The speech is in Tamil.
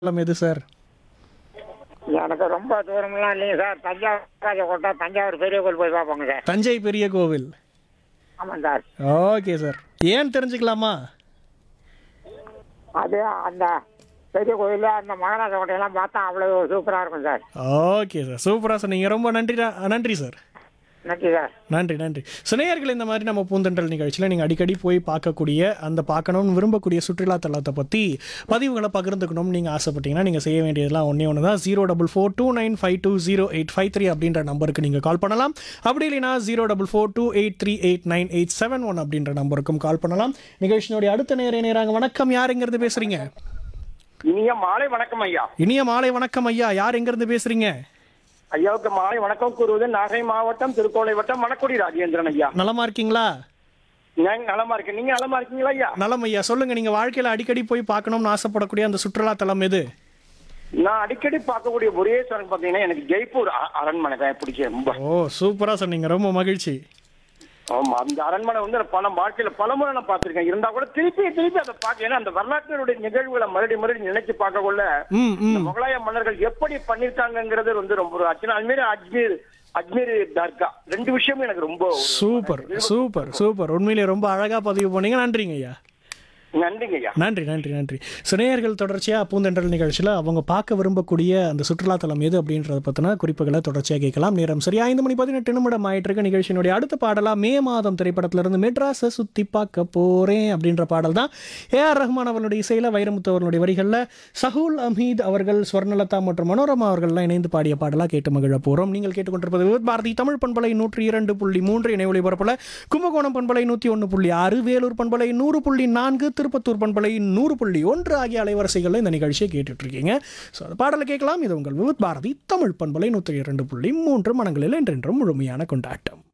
சுற்றுலாத்தலம் எது சார் எனக்கு ரொம்ப தூரம்லாம் இல்லைங்க சார் தஞ்சாவூர் ராஜகோட்டை தஞ்சாவூர் பெரிய கோயில் போய் பார்ப்போங்க சார் தஞ்சை பெரிய கோவில் ஆமாம் சார் ஓகே சார் ஏன் தெரிஞ்சுக்கலாமா அது அந்த பெரிய கோயில் அந்த மகாராஜா கோட்டையெல்லாம் பார்த்தா அவ்வளோ சூப்பராக இருக்கும் சார் ஓகே சார் சூப்பராக சொன்னீங்க ரொம்ப நன்றி நன்றி சார் நன்றி சார் நன்றி நன்றி சுனையர்கள் இந்த மாதிரி நம்ம பூந்தென்றல் நிகழ்ச்சியில் நீங்கள் அடிக்கடி போய் பார்க்கக்கூடிய அந்த பார்க்கணும்னு விரும்பக்கூடிய சுற்றுலா தலத்தை பற்றி பதிவுகளை பகிர்ந்துக்கணும்னு நீங்கள் ஆசைப்பட்டீங்கன்னா நீங்கள் செய்ய வேண்டியதெல்லாம் ஒன்றே ஒன்று தான் zero double four two nine five two zero eight five three அப்படின்ற நம்பருக்கு நீங்கள் கால் பண்ணலாம் அப்படி இல்லைனா zero double four two eight three eight nine eight seven one அப்படின்ற நம்பருக்கும் கால் பண்ணலாம் நிகழ்ச்சியினுடைய அடுத்த நேர நேராங்க வணக்கம் யார் எங்கேருந்து பேசுகிறீங்க இனிய மாலை வணக்கம் ஐயா இனிய மாலை வணக்கம் ஐயா யார் எங்கேருந்து பேசுகிறீங்க ஐயாவுக்கு மாலை வணக்கம் கூறுவது நாகை மாவட்டம் திருக்கோளை வட்டம் மணக்குடி ராஜேந்திரன் ஐயா நலமா இருக்கீங்களா நான் நலமா இருக்கேன் நீங்க நலமா இருக்கீங்களா ஐயா நலம் ஐயா சொல்லுங்க நீங்க வாழ்க்கையில அடிக்கடி போய் பார்க்கணும்னு ஆசைப்படக்கூடிய அந்த சுற்றுலா தலம் எது நான் அடிக்கடி பார்க்கக்கூடிய ஒரே சரண் பாத்தீங்கன்னா எனக்கு ஜெய்ப்பூர் அ- அரண்மனை தான் பிடிச்ச ரொம்ப ஓ சூப்பரா சொன்னீங்க ரொம்ப மகிழ்ச்சி ஆமா அந்த அரண்மனை வந்து நான் பல வாழ்க்கையில பல முறை நான் பார்த்திருக்கேன் இருந்தா கூட திருப்பி திருப்பி அதை பார்க்க ஏன்னா அந்த வரலாற்றினுடைய நிகழ்வுகளை மறுபடியும் மறுபடியும் நினைச்சு பார்க்க கொள்ள ம் இந்த ம் முகலாய மன்னர்கள் எப்படி பண்ணிருக்காங்கிறது வந்து ரொம்ப ஒரு ஆச்சரியம் அதுமாரி அஜ்மீர் அஜ்மீர் தர்கா ரெண்டு விஷயமும் எனக்கு ரொம்ப ஒரு சூப்பர் சூப்பர் சூப்பர் உண்மையிலேயே ரொம்ப அழகா பதிவு பண்ணீங்க நன்றிங்க ஐயா நன்றிங்க ஐயா நன்றி நன்றி நன்றி சுனேயர்கள் தொடர்ச்சியாக பூந்தென்றல் நிகழ்ச்சியில் அவங்க பார்க்க விரும்பக்கூடிய அந்த சுற்றுலாத்தலம் எது அப்படின்றத பற்றின குறிப்புகளை தொடர்ச்சியாக கேட்கலாம் நேரம் சரியா ஐந்து மணி பதினெட்டு நிமிடம் ஆயிட்டு இருக்க நிகழ்ச்சியினுடைய அடுத்த பாடலாக மே மாதம் திரைப்படத்திலிருந்து மெட்ராஸை சுற்றி பார்க்க போகிறேன் அப்படின்ற பாடல் தான் ஏஆர் ரஹ்மான் அவர்களுடைய இசையில் வைரமுத்து அவர்களுடைய வரிகளில் சஹூல் அமீத் அவர்கள் ஸ்வர்ணலதா மற்றும் மனோரமா அவர்கள்லாம் இணைந்து பாடிய பாடலாக கேட்டு மகிழ போகிறோம் நீங்கள் கேட்டுக்கொண்டிருப்பது விவித் பாரதி தமிழ் பண்பலை நூற்றி இரண்டு புள்ளி மூன்று இணை ஒளிபரப்பில் கும்பகோணம் பண்பலை நூற்றி ஒன்று புள்ளி ஆறு வேலூர் பண்பலை நூறு புள்ளி நான்கு திருப்பத்தூர் பண்பலை நூறு புள்ளி ஒன்று ஆகிய அலைவரிசைகளில் இந்த நிகழ்ச்சியை கேட்டுட்டு இருக்கீங்க ஸோ அந்த பாடலை கேட்கலாம் இது உங்கள் விவித் பாரதி தமிழ் பண்பலை நூற்றி இரண்டு புள்ளி மூன்று மனங்களில் என்றென்றும் முழுமையான கொண்டாட்டம்